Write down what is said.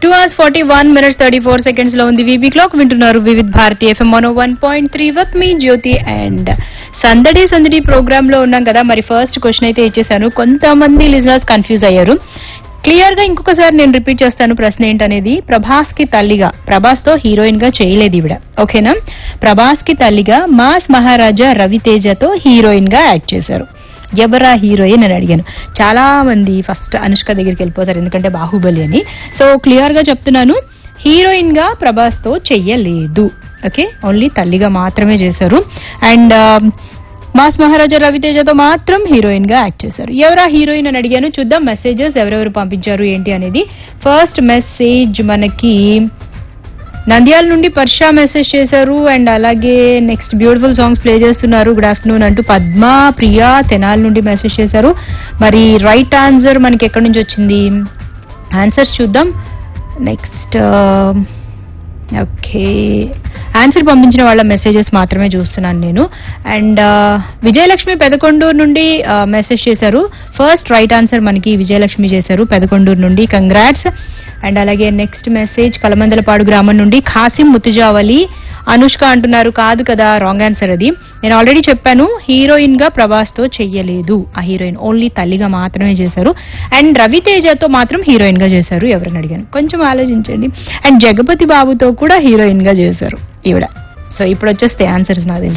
two hours forty one minutes thirty four seconds లో ఉంది VB clock వింటున్నారు Vividh Bharati FM one one point three with me Jyoti and సందడి సందడి programme లో ఉన్నాం కదా మరి ఫస్ట్ క్వశ్చన్ అయితే ఇచ్చేసాను కొంతమంది లిజనర్స్ కన్ఫ్యూజ్ అయ్యారు క్లియర్ గా ఇంకొకసారి నేను రిపీట్ చేస్తాను ప్రశ్న ఏంటనేది ప్రభాస్ కి తల్లిగా ప్రభాస్ తో హీరోయిన్ గా చేయలేదు ఈవిడ ఓకేనా ప్రభాస్ కి తల్లిగా మాస్ మహారాజా రవితేజతో హీరోయిన్ గా యాక్ట్ చేశారు ఎవరా హీరోయిన్ అని అడిగాను చాలా మంది ఫస్ట్ అనుష్క దగ్గరికి వెళ్ళిపోతారు ఎందుకంటే బాహుబలి అని సో క్లియర్ గా చెప్తున్నాను హీరోయిన్ గా ప్రభాస్ తో చెయ్యలేదు ఓకే ఓన్లీ తల్లిగా మాత్రమే చేశారు అండ్ మాస్ మహారాజా రవితేజతో మాత్రం హీరోయిన్ గా యాక్ట్ చేశారు ఎవరా హీరోయిన్ అని అడిగాను చూద్దాం మెసేజెస్ ఎవరెవరు పంపించారు ఏంటి అనేది ఫస్ట్ మెసేజ్ మనకి నంద్యాల నుండి పర్షా మెసేజ్ చేశారు అండ్ అలాగే నెక్స్ట్ బ్యూటిఫుల్ సాంగ్స్ ప్లే చేస్తున్నారు గుడ్ ఆఫ్టర్నూన్ అంటూ పద్మ ప్రియా తెనాల నుండి మెసేజ్ చేశారు మరి రైట్ ఆన్సర్ మనకి ఎక్కడి నుంచి వచ్చింది ఆన్సర్స్ చూద్దాం నెక్స్ట్ ఓకే ఆన్సర్ పంపించిన వాళ్ళ మెసేజెస్ మాత్రమే చూస్తున్నాను నేను అండ్ విజయలక్ష్మి పెదకొండూరు నుండి మెసేజ్ చేశారు ఫస్ట్ రైట్ ఆన్సర్ మనకి విజయలక్ష్మి చేశారు పెదకొండూరు నుండి కంగ్రాట్స్ అండ్ అలాగే నెక్స్ట్ మెసేజ్ కలమందలపాడు గ్రామం నుండి ఖాసిం ముతుజావలి అనుష్క అంటున్నారు కాదు కదా రాంగ్ ఆన్సర్ అది నేను ఆల్రెడీ చెప్పాను హీరోయిన్ గా ప్రభాస్ తో చెయ్యలేదు ఆ హీరోయిన్ ఓన్లీ తల్లిగా మాత్రమే చేశారు అండ్ రవితేజతో మాత్రం హీరోయిన్ గా చేశారు ఎవరని అడిగాను కొంచెం ఆలోచించండి అండ్ జగపతి బాబుతో కూడా హీరోయిన్ గా చేశారు ఈవిడ సో ఇప్పుడు వచ్చేస్తే ఆన్సర్స్ నాకు తెలిసి